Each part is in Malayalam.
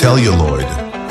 celluloid.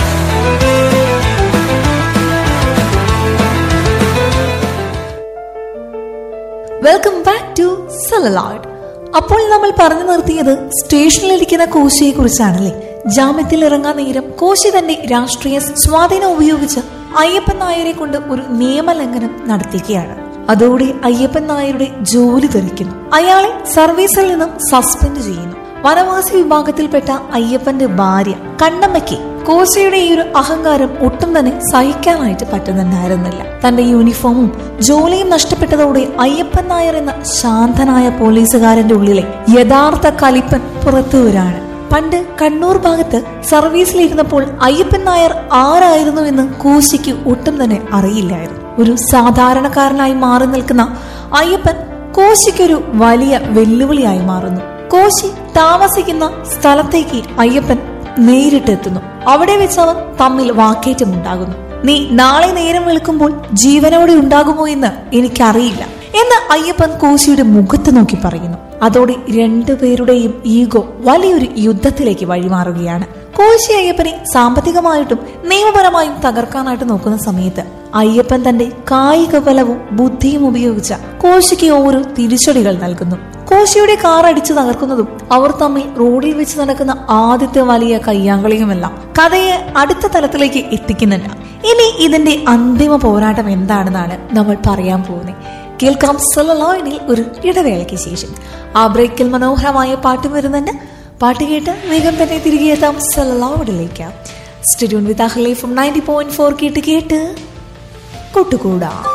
വെൽക്കം ബാക്ക് ടു സലലാഡ് അപ്പോൾ നമ്മൾ പറഞ്ഞു നിർത്തിയത് സ്റ്റേഷനിലിരിക്കുന്ന കോശിയെ കുറിച്ചാണല്ലേ ജാമ്യത്തിൽ ഇറങ്ങാൻ നേരം കോശി തന്റെ രാഷ്ട്രീയ സ്വാധീനം ഉപയോഗിച്ച് അയ്യപ്പൻ നായരെ കൊണ്ട് ഒരു നിയമലംഘനം നടത്തിക്കുകയാണ് അതോടെ അയ്യപ്പൻ നായരുടെ ജോലി തെറിക്കുന്നു അയാളെ സർവീസിൽ നിന്നും സസ്പെൻഡ് ചെയ്യുന്നു വനവാസി വിഭാഗത്തിൽപ്പെട്ട അയ്യപ്പന്റെ ഭാര്യ കണ്ണമ്മയ്ക്ക് കോശയുടെ ഈ ഒരു അഹങ്കാരം ഒട്ടും തന്നെ സഹിക്കാനായിട്ട് പറ്റുന്നുണ്ടായിരുന്നില്ല തന്റെ യൂണിഫോമും ജോലിയും നഷ്ടപ്പെട്ടതോടെ അയ്യപ്പൻ നായർ എന്ന ശാന്തനായ പോലീസുകാരന്റെ ഉള്ളിലെ യഥാർത്ഥ കലിപ്പൻ പുറത്തു വരാണ് പണ്ട് കണ്ണൂർ ഭാഗത്ത് സർവീസിലിരുന്നപ്പോൾ അയ്യപ്പൻ നായർ ആരായിരുന്നു എന്ന് കോശിക്ക് ഒട്ടും തന്നെ അറിയില്ലായിരുന്നു ഒരു സാധാരണക്കാരനായി മാറി നിൽക്കുന്ന അയ്യപ്പൻ കോശിക്കൊരു വലിയ വെല്ലുവിളിയായി മാറുന്നു കോശി താമസിക്കുന്ന സ്ഥലത്തേക്ക് അയ്യപ്പൻ നേരിട്ടെത്തുന്നു അവിടെ വെച്ച് അവൻ തമ്മിൽ വാക്കേറ്റമുണ്ടാകുന്നു നീ നാളെ നേരം വെളുക്കുമ്പോൾ ജീവനോടെ ഉണ്ടാകുമോ എന്ന് എനിക്കറിയില്ല എന്ന് അയ്യപ്പൻ കോശിയുടെ മുഖത്ത് നോക്കി പറയുന്നു അതോടെ രണ്ടുപേരുടെയും ഈഗോ വലിയൊരു യുദ്ധത്തിലേക്ക് വഴിമാറുകയാണ് കോശി അയ്യപ്പനെ സാമ്പത്തികമായിട്ടും നിയമപരമായും തകർക്കാനായിട്ട് നോക്കുന്ന സമയത്ത് അയ്യപ്പൻ തന്റെ കായിക ബലവും ബുദ്ധിയും ഉപയോഗിച്ച കോശിക്ക് ഓരോ തിരിച്ചടികൾ നൽകുന്നു കോശിയുടെ കാർ അടിച്ചു തകർക്കുന്നതും അവർ തമ്മിൽ റോഡിൽ വെച്ച് നടക്കുന്ന ആദ്യത്തെ വലിയ കയ്യാങ്കളിയുമെല്ലാം കഥയെ അടുത്ത തലത്തിലേക്ക് എത്തിക്കുന്നില്ല ഇനി ഇതിന്റെ അന്തിമ പോരാട്ടം എന്താണെന്നാണ് നമ്മൾ പറയാൻ പോകുന്നത് കേൾക്കാം സൊലോയിനിൽ ഒരു ഇടവേളയ്ക്ക് ശേഷം ആ ബ്രേക്കിൽ മനോഹരമായ പാട്ട് വരുന്നുണ്ട് പാട്ട് കേട്ട് വേഗം തന്നെ തിരികെ എത്താം സൊലോഡിലേക്ക് സ്റ്റുഡിയോൺ വിത്ത് അഹ്ലി ഫ്രം നയൻറ്റി പോയിന്റ് ഫോർ കേട്ട് കേട്ട് കൂട്ടുകൂടാം